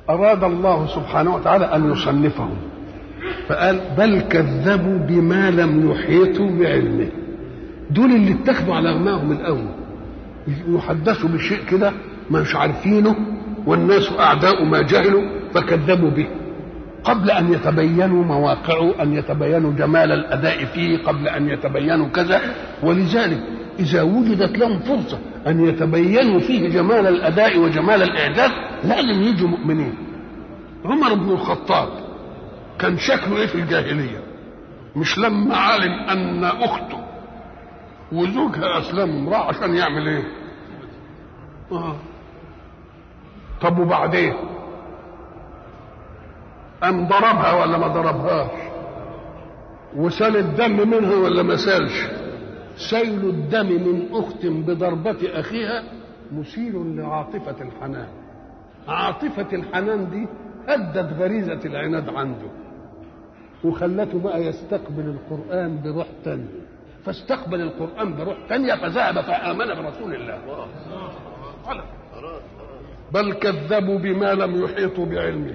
أراد الله سبحانه وتعالى أن يصنفهم فقال بل كذبوا بما لم يحيطوا بعلمه دول اللي اتخذوا على أغماهم الأول يحدثوا بشيء كده مش عارفينه والناس أعداء ما جهلوا فكذبوا به قبل أن يتبينوا مواقعه أن يتبينوا جمال الأداء فيه قبل أن يتبينوا كذا ولذلك إذا وجدت لهم فرصة أن يتبينوا فيه جمال الأداء وجمال الإعداد لازم يجوا مؤمنين عمر بن الخطاب كان شكله إيه في الجاهلية مش لما علم أن أخته وزوجها أسلم راح عشان يعمل إيه آه. طب وبعدين أم ضربها ولا ما ضربهاش وسال الدم منها ولا ما سالش سيل الدم من أخت بضربة أخيها مثير لعاطفة الحنان عاطفة الحنان دي هدت غريزة العناد عنده وخلته بقى يستقبل القرآن بروح تانية فاستقبل القرآن بروح تانية فذهب فآمن برسول الله بل كذبوا بما لم يحيطوا بعلمه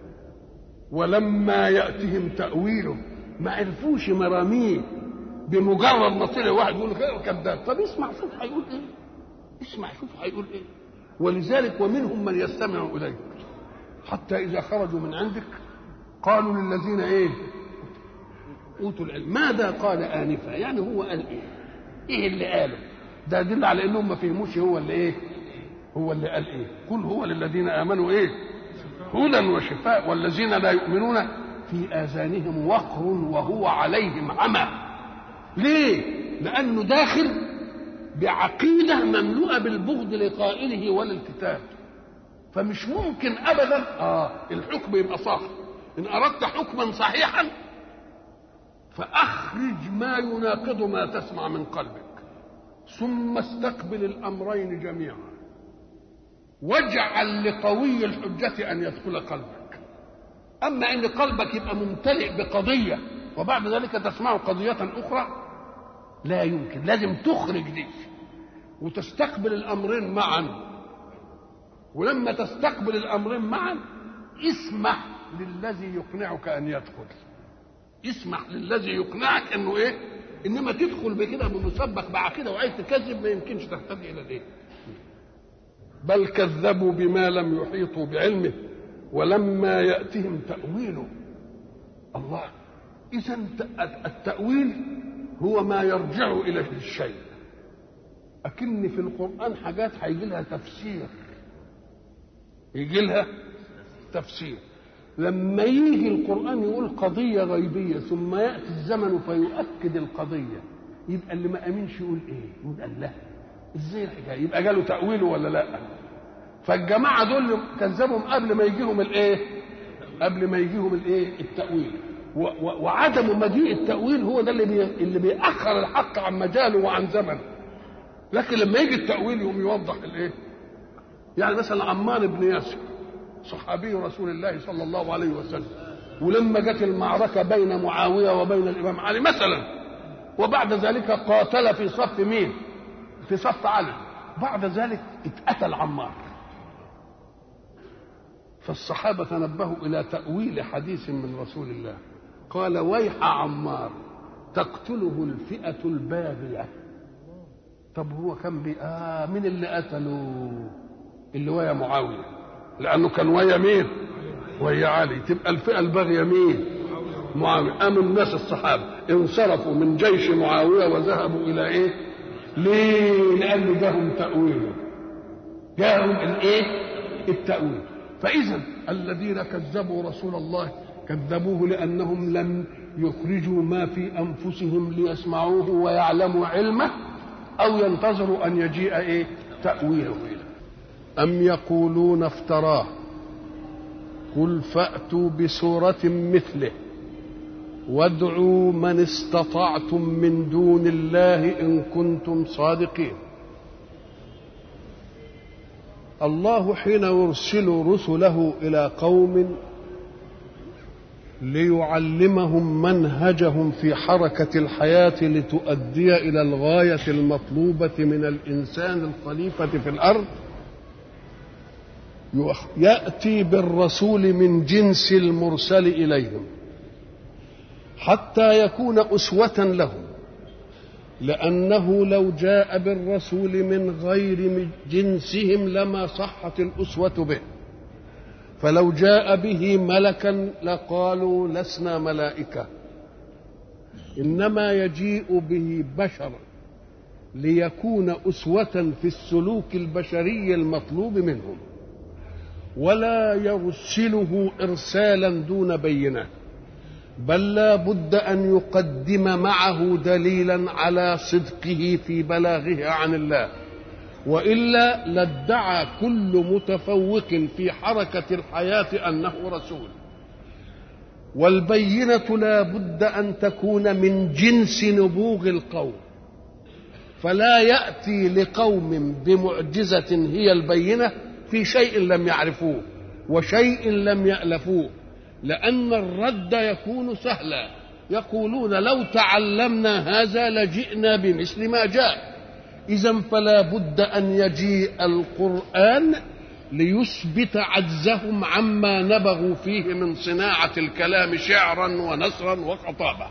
ولما يأتهم تأويله ما عرفوش مراميه بمجرد ما طلع واحد يقول كذاب طب اسمع شوف هيقول ايه اسمع شوف هيقول ايه ولذلك ومنهم من يستمع اليك حتى اذا خرجوا من عندك قالوا للذين ايه اوتوا العلم ماذا قال انفا يعني هو قال ايه ايه اللي قاله ده يدل على انهم ما فهموش هو اللي ايه هو اللي قال ايه قل هو للذين امنوا ايه هدى وشفاء والذين لا يؤمنون في اذانهم وقر وهو عليهم عمى ليه لانه داخل بعقيده مملوءه بالبغض لقائله وللكتاب فمش ممكن ابدا اه الحكم يبقى صح ان اردت حكما صحيحا فاخرج ما يناقض ما تسمع من قلبك ثم استقبل الامرين جميعا واجعل لقوي الحجة أن يدخل قلبك أما أن قلبك يبقى ممتلئ بقضية وبعد ذلك تسمع قضية أخرى لا يمكن لازم تخرج دي وتستقبل الأمرين معا ولما تستقبل الأمرين معا اسمح للذي يقنعك أن يدخل اسمح للذي يقنعك أنه إيه إنما تدخل بكده بمسبق بعقيدة وعايز تكذب ما يمكنش تهتدي إلى الإيه بل كذبوا بما لم يحيطوا بعلمه ولما يأتهم تأويله الله إذا التأويل هو ما يرجع إلى الشيء أكن في القرآن حاجات هيجي لها تفسير يجي لها تفسير لما يجي القرآن يقول قضية غيبية ثم يأتي الزمن فيؤكد القضية يبقى اللي ما أمنش يقول إيه؟ يقول الله ازاي الحكايه يبقى جاله تاويله ولا لا فالجماعه دول كذبهم قبل ما يجيهم الايه قبل ما يجيهم الايه التاويل وعدم مجيء التاويل هو ده اللي بي... اللي بيأخر الحق عن مجاله وعن زمنه لكن لما يجي التاويل يقوم يوضح الايه يعني مثلا عمار بن ياسر صحابي رسول الله صلى الله عليه وسلم ولما جت المعركه بين معاويه وبين الامام علي مثلا وبعد ذلك قاتل في صف مين في صف علي بعد ذلك اتقتل عمار فالصحابة تنبهوا إلى تأويل حديث من رسول الله قال ويح عمار تقتله الفئة الباغية طب هو كان بي آه مين اللي قتله اللي ويا معاوية لأنه كان ويا مين ويا علي تبقى الفئة الباغية مين معاوية قام الناس الصحابة انصرفوا من جيش معاوية وذهبوا إلى إيه ليه؟ لأنه جاهم تأويله جاهم الإيه؟ التأويل فإذا الذين كذبوا رسول الله كذبوه لأنهم لم يخرجوا ما في أنفسهم ليسمعوه ويعلموا علمه أو ينتظروا أن يجيء إيه؟ تأويله أم يقولون افتراه قل فأتوا بسورة مثله وادعوا من استطعتم من دون الله ان كنتم صادقين الله حين يرسل رسله الى قوم ليعلمهم منهجهم في حركه الحياه لتؤدي الى الغايه المطلوبه من الانسان الخليفه في الارض يأتي بالرسول من جنس المرسل إليهم حتى يكون أسوة لهم لأنه لو جاء بالرسول من غير جنسهم لما صحت الأسوة به فلو جاء به ملكا لقالوا لسنا ملائكة إنما يجيء به بشرا ليكون أسوة في السلوك البشري المطلوب منهم ولا يرسله إرسالا دون بينه بل لا بد أن يقدم معه دليلا على صدقه في بلاغه عن الله وإلا لادعى كل متفوق في حركة الحياة أنه رسول والبينة لا بد أن تكون من جنس نبوغ القوم فلا يأتي لقوم بمعجزة هي البينة في شيء لم يعرفوه وشيء لم يألفوه لأن الرد يكون سهلا يقولون لو تعلمنا هذا لجئنا بمثل ما جاء إذا فلا بد أن يجيء القرآن ليثبت عجزهم عما نبغوا فيه من صناعة الكلام شعرا ونثرا وخطابة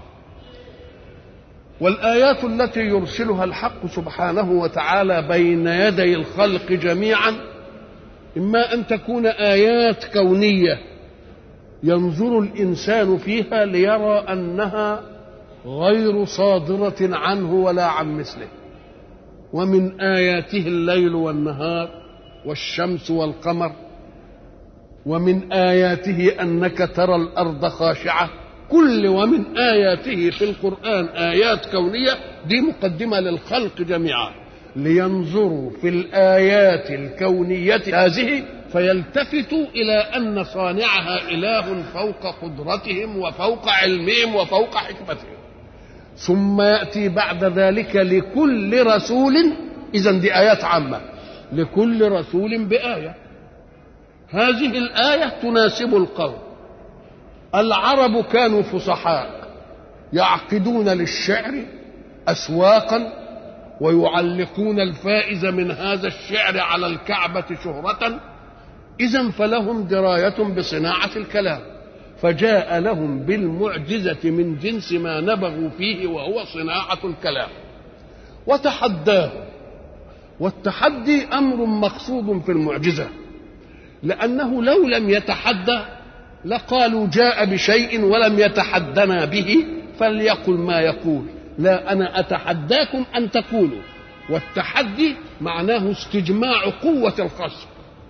والآيات التي يرسلها الحق سبحانه وتعالى بين يدي الخلق جميعا إما أن تكون آيات كونية ينظر الإنسان فيها ليرى أنها غير صادرة عنه ولا عن مثله ومن آياته الليل والنهار والشمس والقمر ومن آياته أنك ترى الأرض خاشعة كل ومن آياته في القرآن آيات كونية دي مقدمة للخلق جميعا لينظروا في الآيات الكونية هذه فيلتفتوا إلى أن صانعها إله فوق قدرتهم وفوق علمهم وفوق حكمتهم ثم يأتي بعد ذلك لكل رسول إذا دي آيات عامة لكل رسول بآية هذه الآية تناسب القوم العرب كانوا فصحاء يعقدون للشعر أسواقا ويعلقون الفائز من هذا الشعر على الكعبة شهرة إذا فلهم دراية بصناعة الكلام فجاء لهم بالمعجزة من جنس ما نبغوا فيه وهو صناعة الكلام وتحداه والتحدي أمر مقصود في المعجزة لأنه لو لم يتحدى لقالوا جاء بشيء ولم يتحدنا به فليقل ما يقول لا أنا أتحداكم أن تقولوا والتحدي معناه استجماع قوة الخصم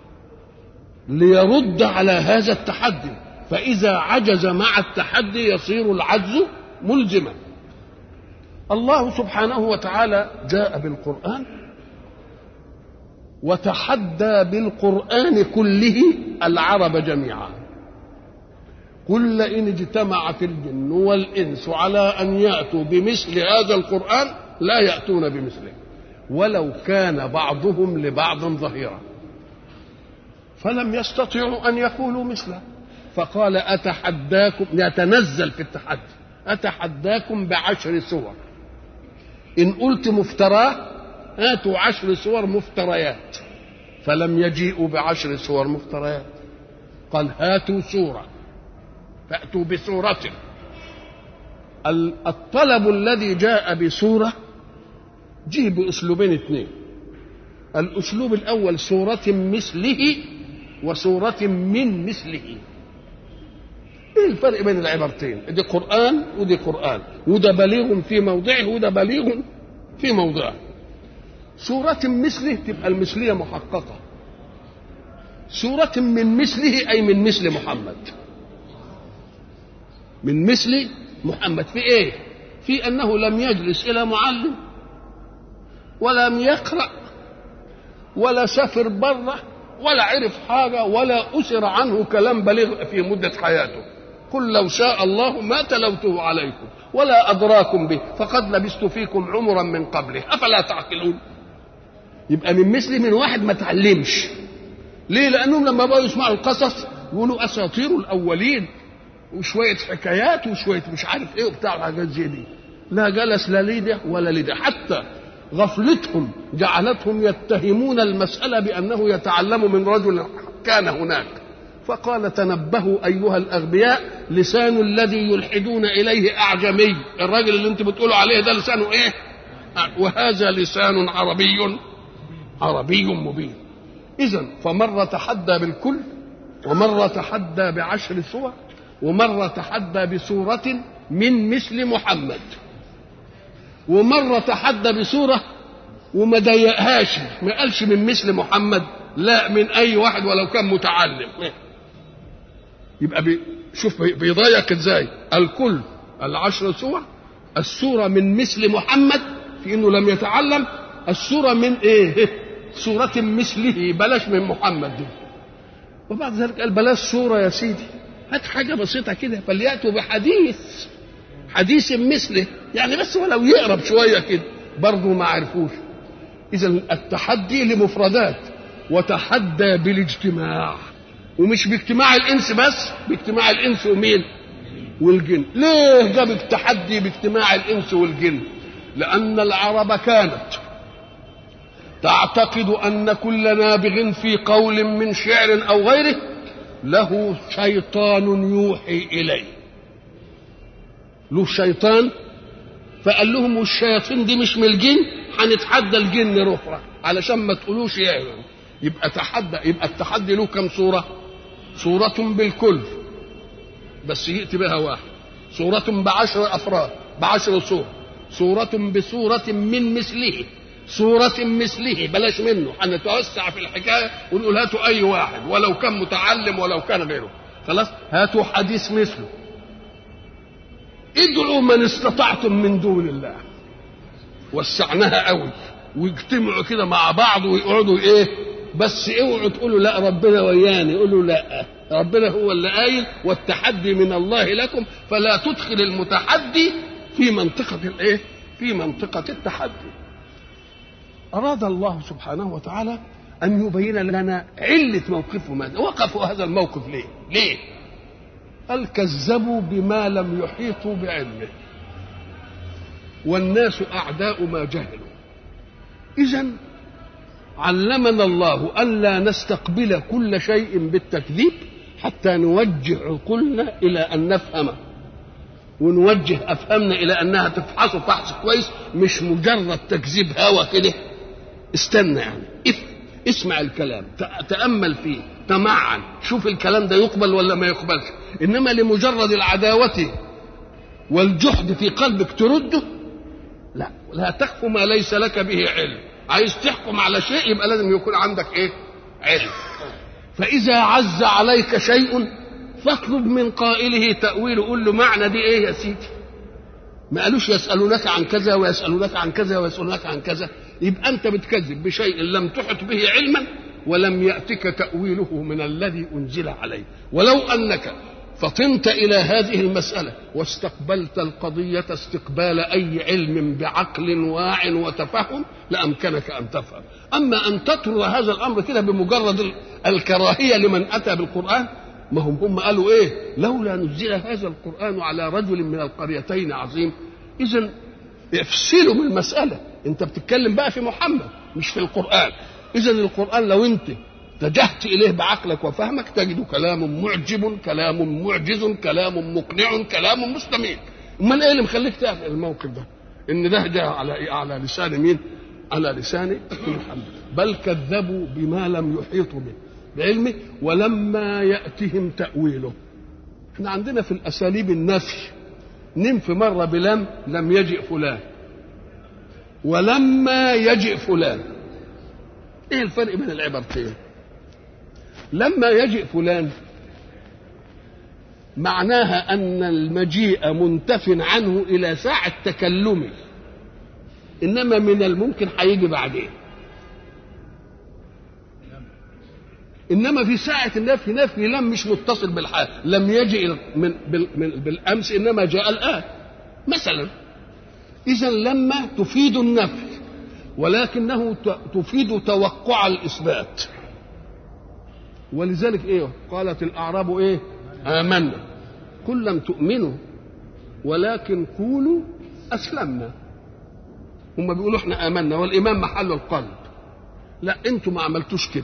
ليرد على هذا التحدي فإذا عجز مع التحدي يصير العجز ملزما الله سبحانه وتعالى جاء بالقرآن وتحدى بالقرآن كله العرب جميعا قل لئن اجتمعت الجن والإنس على أن يأتوا بمثل هذا القرآن لا يأتون بمثله ولو كان بعضهم لبعض ظهيرا فلم يستطيعوا أن يقولوا مثله فقال أتحداكم يتنزل في التحدي أتحداكم بعشر سور إن قلت مفتراه هاتوا عشر سور مفتريات فلم يجيئوا بعشر سور مفتريات قال هاتوا سورة فأتوا بسورة الطلب الذي جاء بسورة جيه بأسلوبين اثنين الأسلوب الأول سورة مثله وسورة من مثله ايه الفرق بين العبارتين دي قرآن ودي قرآن وده بليغ في موضعه وده بليغ في موضعه سورة مثله تبقى المثلية محققة سورة من مثله أي من مثل محمد من مثل محمد في ايه في انه لم يجلس الى معلم ولم يقرا ولا سافر بره ولا عرف حاجه ولا اسر عنه كلام بليغ في مده حياته قل لو شاء الله ما تلوته عليكم ولا ادراكم به فقد لبست فيكم عمرا من قبله افلا تعقلون يبقى من مثل من واحد ما تعلمش ليه لانهم لما بقوا يسمعوا القصص يقولوا اساطير الاولين وشويه حكايات وشويه مش عارف ايه وبتاع حاجات زي دي لا جلس لا لده ولا لده حتى غفلتهم جعلتهم يتهمون المسألة بأنه يتعلم من رجل كان هناك فقال تنبهوا ايها الاغبياء لسان الذي يلحدون اليه اعجمي الراجل اللي انت بتقولوا عليه ده لسانه ايه وهذا لسان عربي عربي مبين اذا فمره تحدى بالكل ومره تحدى بعشر سور ومره تحدى بسوره من مثل محمد ومره تحدى بسوره وما ضيقهاش ما قالش من مثل محمد لا من اي واحد ولو كان متعلم يبقى بي شوف بيضايق ازاي الكل العشر سور السوره من مثل محمد في انه لم يتعلم السوره من ايه سوره مثله بلاش من محمد دي وبعد ذلك قال بلاش سوره يا سيدي هات حاجه بسيطه كده فلياتوا بحديث حديث مثله يعني بس ولو يقرب شويه كده برضه ما عرفوش اذا التحدي لمفردات وتحدى بالاجتماع ومش باجتماع الانس بس باجتماع الانس ومين والجن ليه جاب التحدي باجتماع الانس والجن لان العرب كانت تعتقد ان كل نابغ في قول من شعر او غيره له شيطان يوحي اليه له شيطان فقال لهم والشياطين دي مش من الجن هنتحدى الجن رفرة علشان ما تقولوش يعني يبقى تحدى يبقى التحدي له كم صورة صورة بالكل بس يأتي بها واحد صورة بعشر أفراد بعشر صور صورة بصورة من مثله صورة مثله بلاش منه هنتوسع في الحكاية ونقول هاتوا أي واحد ولو كان متعلم ولو كان غيره خلاص هاتوا حديث مثله ادعوا من استطعتم من دون الله وسعناها قوي ويجتمعوا كده مع بعض ويقعدوا ايه بس اوعوا تقولوا لا ربنا وياني قولوا لا ربنا هو اللي قايل والتحدي من الله لكم فلا تدخل المتحدي في منطقة الايه في منطقة التحدي أراد الله سبحانه وتعالى أن يبين لنا علة موقفه ماذا وقفوا هذا الموقف ليه ليه قال كذبوا بما لم يحيطوا بعلمه والناس أعداء ما جهلوا إذا علمنا الله ألا نستقبل كل شيء بالتكذيب حتى نوجه عقولنا إلى أن نفهمه ونوجه أفهمنا إلى أنها تفحصه فحص كويس مش مجرد تكذيب هوى كده استنى يعني اسمع الكلام تأمل فيه تمعن شوف الكلام ده يقبل ولا ما يقبلش إنما لمجرد العداوة والجحد في قلبك ترده لا لا تخف ما ليس لك به علم عايز تحكم على شيء يبقى لازم يكون عندك ايه علم فاذا عز عليك شيء فاطلب من قائله تاويله قول له معنى دي ايه يا سيدي ما قالوش يسالونك عن كذا ويسالونك عن كذا ويسالونك عن كذا يبقى انت بتكذب بشيء لم تحط به علما ولم ياتك تاويله من الذي انزل عليه ولو انك فطنت الى هذه المساله واستقبلت القضيه استقبال اي علم بعقل واع وتفهم لامكنك ان تفهم اما ان تطرد هذا الامر كده بمجرد الكراهيه لمن اتى بالقران ما هم هم قالوا ايه لولا نزل هذا القران على رجل من القريتين عظيم اذا افصلوا من المساله انت بتتكلم بقى في محمد مش في القران اذا القران لو انت اتجهت اليه بعقلك وفهمك تجد كلام معجب كلام معجز كلام مقنع كلام مستميت امال ايه اللي مخليك تعرف الموقف ده ان ده جاء على إيه؟ على لسان مين على لسان محمد بل كذبوا بما لم يحيطوا به بعلمه ولما ياتهم تاويله احنا عندنا في الاساليب النفي ننفي مره بلم لم يجئ فلان ولما يجئ فلان ايه الفرق بين العبارتين لما يجئ فلان معناها ان المجيء منتف عنه الى ساعه تكلمه انما من الممكن هيجي بعدين انما في ساعه النفي نفي لم مش متصل بالحال لم يجئ من بالامس انما جاء الان مثلا اذا لما تفيد النفي ولكنه تفيد توقع الاثبات ولذلك ايه قالت الاعراب ايه امنا قل لم تؤمنوا ولكن قولوا اسلمنا هم بيقولوا احنا امنا والايمان محل القلب لا انتوا ما عملتوش كده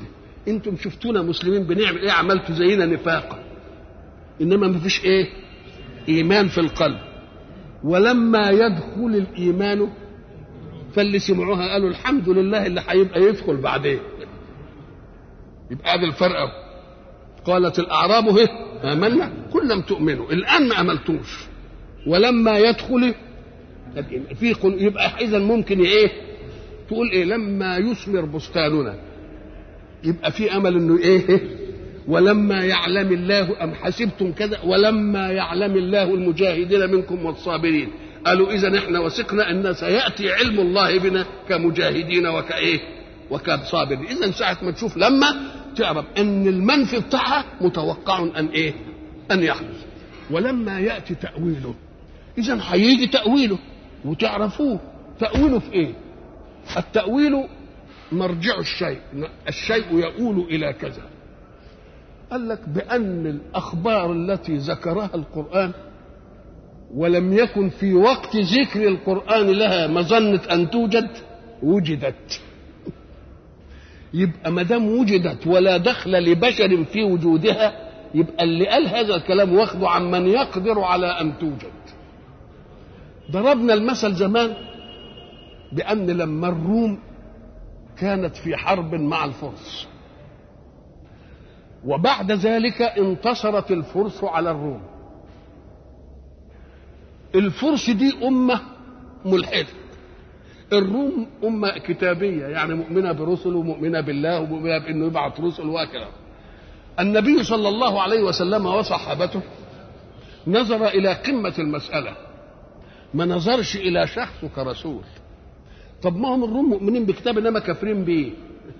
انتم شفتونا مسلمين بنعمل ايه عملتوا زينا نفاقا انما ما فيش ايه ايمان في القلب ولما يدخل الايمان فاللي سمعوها قالوا الحمد لله اللي هيبقى يدخل بعدين يبقى هذا الفرق قالت الاعراب هي امنا كل لم تؤمنوا الان ما املتوش ولما يدخل في يبقى اذا ممكن ايه تقول ايه لما يثمر بستاننا يبقى في امل انه ايه ولما يعلم الله ام حسبتم كذا ولما يعلم الله المجاهدين منكم والصابرين قالوا اذا احنا وثقنا ان سياتي علم الله بنا كمجاهدين وكايه وكصابرين اذا ساعه ما تشوف لما تعرف ان المنفي بتاعها متوقع ان ايه ان يحدث ولما ياتي تاويله اذا هيجي تاويله وتعرفوه تاويله في ايه التاويل مرجع الشيء الشيء يؤول الى كذا قال لك بان الاخبار التي ذكرها القران ولم يكن في وقت ذكر القران لها مظنه ان توجد وجدت يبقى ما دام وجدت ولا دخل لبشر في وجودها يبقى اللي قال هذا الكلام واخده عن من يقدر على ان توجد ضربنا المثل زمان بان لما الروم كانت في حرب مع الفرس وبعد ذلك انتصرت الفرس على الروم الفرس دي أمة ملحدة الروم أمة كتابية يعني مؤمنة برسل ومؤمنة بالله ومؤمنة بأنه يبعث رسل وهكذا النبي صلى الله عليه وسلم وصحابته نظر إلى قمة المسألة ما نظرش إلى شخصه كرسول طب ما هم الروم مؤمنين بكتاب انما كافرين بيه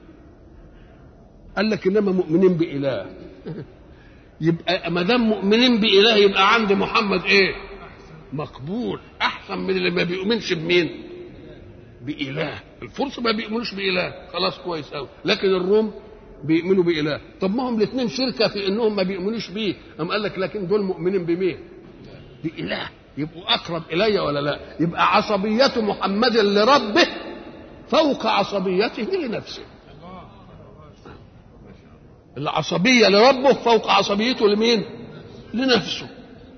قال لك انما مؤمنين باله يبقى ما دام مؤمنين باله يبقى عند محمد ايه مقبول احسن من اللي ما بيؤمنش بمين باله الفرس ما بيؤمنوش باله خلاص كويس قوي لكن الروم بيؤمنوا باله طب ما هم الاثنين شركه في انهم ما بيؤمنوش بيه قام قال لك لكن دول مؤمنين بمين باله يبقوا اقرب الي ولا لا يبقى عصبيه محمد لربه فوق عصبيته لنفسه العصبيه لربه فوق عصبيته لمين لنفسه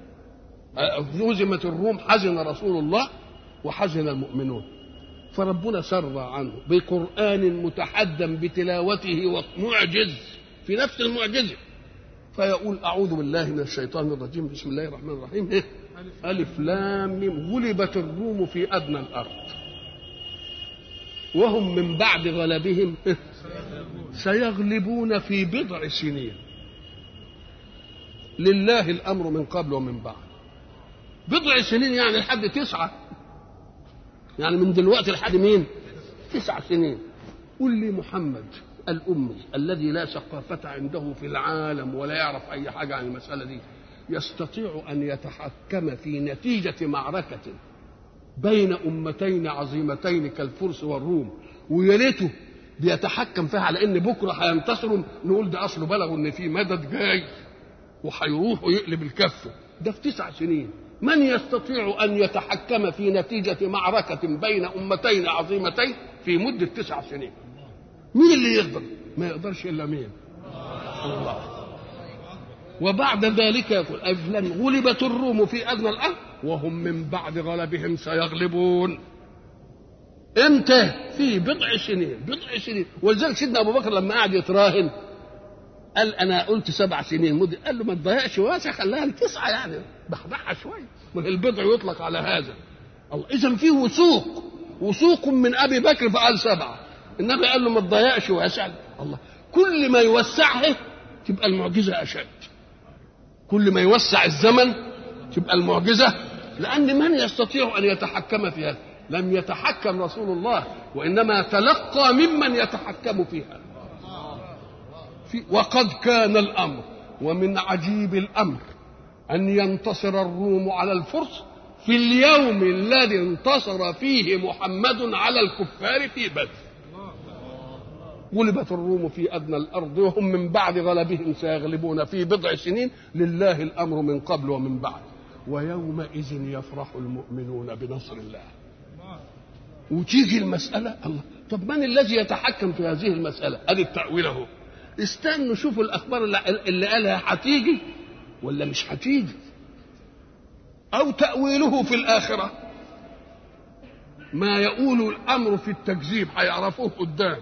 هزمت الروم حزن رسول الله وحزن المؤمنون فربنا سر عنه بقرآن متحدم بتلاوته ومعجز في نفس المعجزة فيقول أعوذ بالله من الشيطان الرجيم بسم الله الرحمن الرحيم إيه؟ ألف لام ميم غلبت الروم في أدنى الأرض وهم من بعد غلبهم سيغلبون في بضع سنين لله الأمر من قبل ومن بعد بضع سنين يعني لحد تسعة يعني من دلوقتي لحد مين تسع سنين قل لي محمد الأمي الذي لا ثقافة عنده في العالم ولا يعرف أي حاجة عن المسألة دي يستطيع أن يتحكم في نتيجة معركة بين أمتين عظيمتين كالفرس والروم ويا ريته بيتحكم فيها على ان بكره هينتصروا نقول ده اصله بلغوا ان في مدد جاي وهيروح ويقلب الكفه ده في تسع سنين من يستطيع ان يتحكم في نتيجه معركه بين امتين عظيمتين في مده تسع سنين مين اللي يقدر ما يقدرش الا مين الله وبعد ذلك يقول أفلا غلبت الروم في أدنى الأرض وهم من بعد غلبهم سيغلبون امتى في بضع سنين بضع سنين ولذلك سيدنا ابو بكر لما قعد يتراهن قال انا قلت سبع سنين مدة قال له ما تضيعش واسع خليها لتسعه يعني بحبحها شويه ما البضع يطلق على هذا الله اذا في وثوق وثوق من ابي بكر فقال سبعه النبي قال له ما تضيعش واسع الله كل ما يوسعها تبقى المعجزه اشد كل ما يوسع الزمن تبقى المعجزه لان من يستطيع ان يتحكم في هذا لم يتحكم رسول الله وانما تلقى ممن يتحكم فيها في وقد كان الامر ومن عجيب الامر ان ينتصر الروم على الفرس في اليوم الذي انتصر فيه محمد على الكفار في بدر غلبت الروم في ادنى الارض وهم من بعد غلبهم سيغلبون في بضع سنين لله الامر من قبل ومن بعد ويومئذ يفرح المؤمنون بنصر الله وتيجي المسألة الله طب من الذي يتحكم في هذه المسألة؟ أدي التأويل أهو استنوا شوفوا الاخبار اللي, اللي قالها هتيجي ولا مش هتيجي او تاويله في الاخره ما يقول الامر في التكذيب هيعرفوه قدام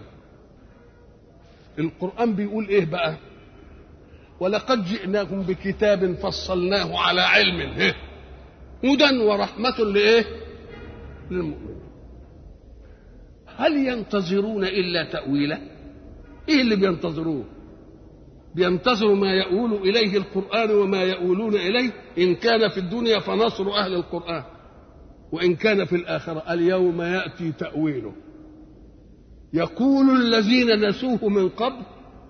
القران بيقول ايه بقى ولقد جئناكم بكتاب فصلناه على علم هدى ورحمه لايه للمؤمنين هل ينتظرون الا تاويله ايه اللي بينتظروه بينتظروا ما يؤول اليه القران وما يؤولون اليه ان كان في الدنيا فنصر اهل القران وان كان في الاخره اليوم ياتي تاويله يقول الذين نسوه من قبل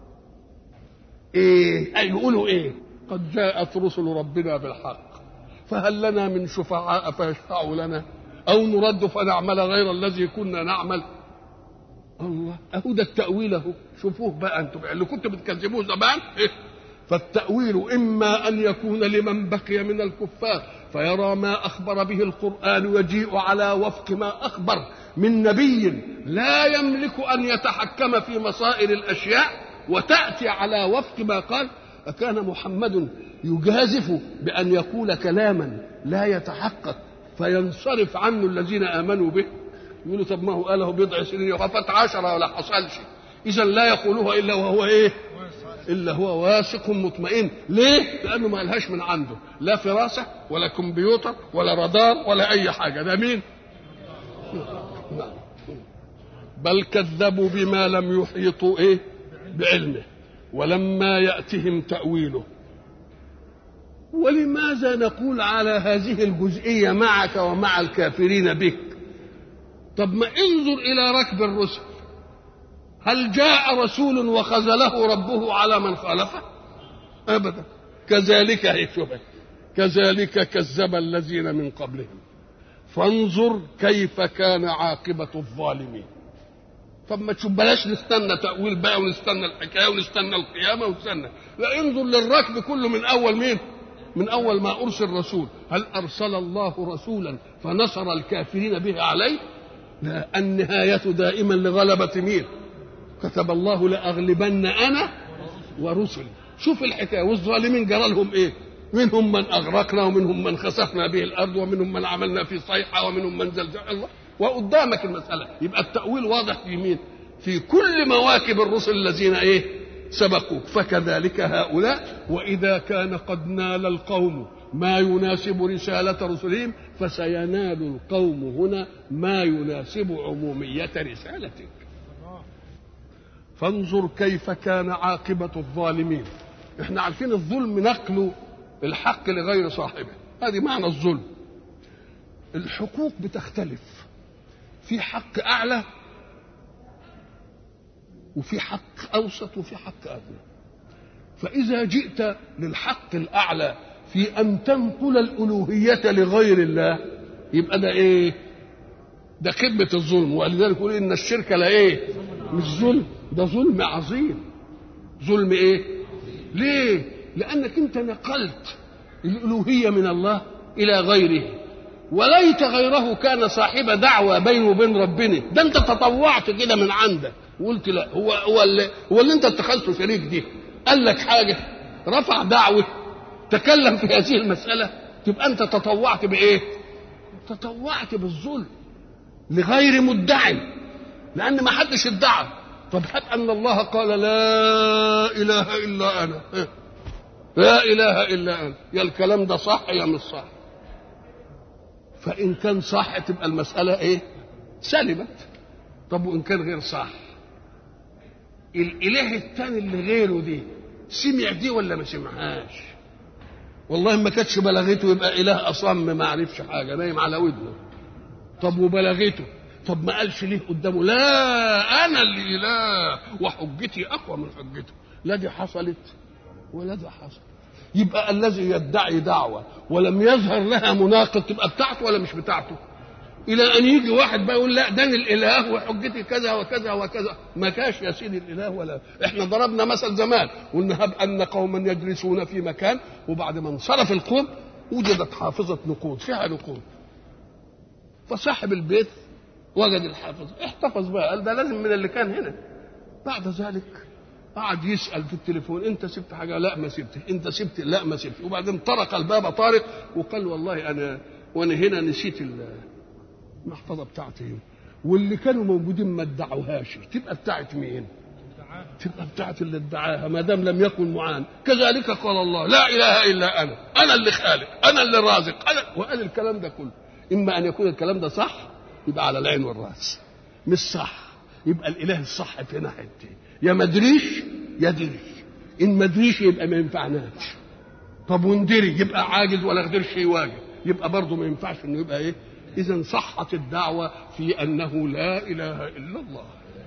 ايه أي يقولوا ايه قد جاءت رسل ربنا بالحق فهل لنا من شفعاء فيشفعوا لنا او نرد فنعمل غير الذي كنا نعمل الله اهو ده التاويل اهو شوفوه بقى انتم اللي كنتوا بتكذبوه زمان إيه؟ فالتاويل اما ان يكون لمن بقي من الكفار فيرى ما اخبر به القران ويجيء على وفق ما اخبر من نبي لا يملك ان يتحكم في مصائر الاشياء وتاتي على وفق ما قال أكان محمد يجازف بأن يقول كلاما لا يتحقق فينصرف عنه الذين آمنوا به يقولوا طب ما هو قاله بضع سنين وفات عشرة ولا حصلش إذا لا يقولها إلا وهو إيه إلا هو واثق مطمئن ليه؟ لأنه ما قالهاش من عنده لا فراسة ولا كمبيوتر ولا رادار ولا أي حاجة ده مين؟ بل كذبوا بما لم يحيطوا إيه؟ بعلمه ولما يأتهم تأويله ولماذا نقول على هذه الجزئية معك ومع الكافرين بك طب ما انظر إلى ركب الرسل هل جاء رسول وخذله ربه على من خالفه أبدا كذلك هي شبه كذلك كذب الذين من قبلهم فانظر كيف كان عاقبة الظالمين طب ما تشوف بلاش نستنى تأويل بقى ونستنى الحكاية ونستنى القيامة ونستنى لا انظر للركب كله من أول مين من أول ما أرسل رسول هل أرسل الله رسولا فنصر الكافرين به عليه لا النهاية دائما لغلبة مين كتب الله لأغلبن أنا ورسلي شوف الحكاية والظالمين جرى لهم إيه منهم من أغرقنا ومنهم من خسفنا به الأرض ومنهم من عملنا في صيحة ومنهم من زلزل الله وقدامك المسألة يبقى التأويل واضح في مين في كل مواكب الرسل الذين ايه سبقوك فكذلك هؤلاء وإذا كان قد نال القوم ما يناسب رسالة رسلهم فسينال القوم هنا ما يناسب عمومية رسالتك فانظر كيف كان عاقبة الظالمين احنا عارفين الظلم نقل الحق لغير صاحبه هذه معنى الظلم الحقوق بتختلف في حق اعلى وفي حق اوسط وفي حق ادنى فاذا جئت للحق الاعلى في ان تنقل الالوهيه لغير الله يبقى ده ايه ده قمه الظلم ولذلك يقول ان الشرك لا ايه مش ظلم ده ظلم عظيم ظلم ايه ليه لانك انت نقلت الالوهيه من الله الى غيره وليت غيره كان صاحب دعوه بينه وبين ربنا ده انت تطوعت كده من عندك وقلت لا هو هو اللي هو اللي انت اتخذته شريك دي قال لك حاجه رفع دعوه تكلم في هذه المساله تبقى انت تطوعت بايه؟ تطوعت بالظلم لغير مدعي لان ما حدش ادعى طب حتى ان الله قال لا اله الا انا لا اله الا انا يا الكلام ده صح يا مش صح فان كان صح تبقى المساله ايه سلمت طب وان كان غير صح الاله الثاني اللي غيره دي سمع دي ولا ما سمعهاش والله ما كانتش بلغته يبقى اله اصم ما عرفش حاجه نايم على ودنه طب وبلغته طب ما قالش ليه قدامه لا انا اللي اله وحجتي اقوى من حجته لا دي حصلت ولا ده حصل يبقى الذي يدعي دعوة ولم يظهر لها مناقض تبقى بتاعته ولا مش بتاعته إلى أن يجي واحد بقى يقول لا ده الإله وحجتي كذا وكذا وكذا ما كاش يا سيدي الإله ولا إحنا ضربنا مثل زمان قلنا هب أن قوما يجلسون في مكان وبعد ما انصرف القوم وجدت حافظة نقود فيها نقود فصاحب البيت وجد الحافظ احتفظ بقى قال ده لازم من اللي كان هنا بعد ذلك قعد يسال في التليفون انت سبت حاجه لا ما سبتش انت سبت لا ما سبتش وبعدين طرق الباب طارق وقال والله انا وانا هنا نسيت المحفظه بتاعتي واللي كانوا موجودين ما ادعوهاش تبقى بتاعت مين تبقى بتاعت اللي ادعاها ما دام لم يكن معان كذلك قال الله لا اله الا انا انا اللي خالق انا اللي رازق انا وقال الكلام ده كله اما ان يكون الكلام ده صح يبقى على العين والراس مش صح يبقى الاله الصح في ناحيتي يا ما ادريش يا دري ان ما ادريش يبقى ما ينفعناش طب وندري يبقى عاجز ولا قدرش يواجه يبقى برضه ما ينفعش انه يبقى ايه اذا صحت الدعوه في انه لا اله الا الله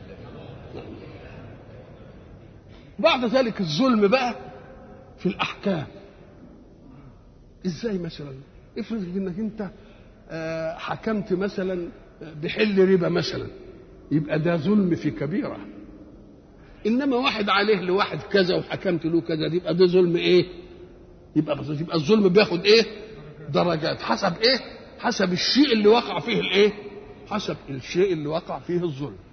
بعد ذلك الظلم بقى في الاحكام ازاي مثلا افرض انك انت حكمت مثلا بحل ربا مثلا يبقى ده ظلم في كبيره انما واحد عليه لواحد كذا وحكمت له كذا يبقى ده ظلم ايه يبقى يبقى الظلم بياخد ايه درجات حسب ايه حسب الشيء اللي وقع فيه الايه حسب الشيء اللي وقع فيه الظلم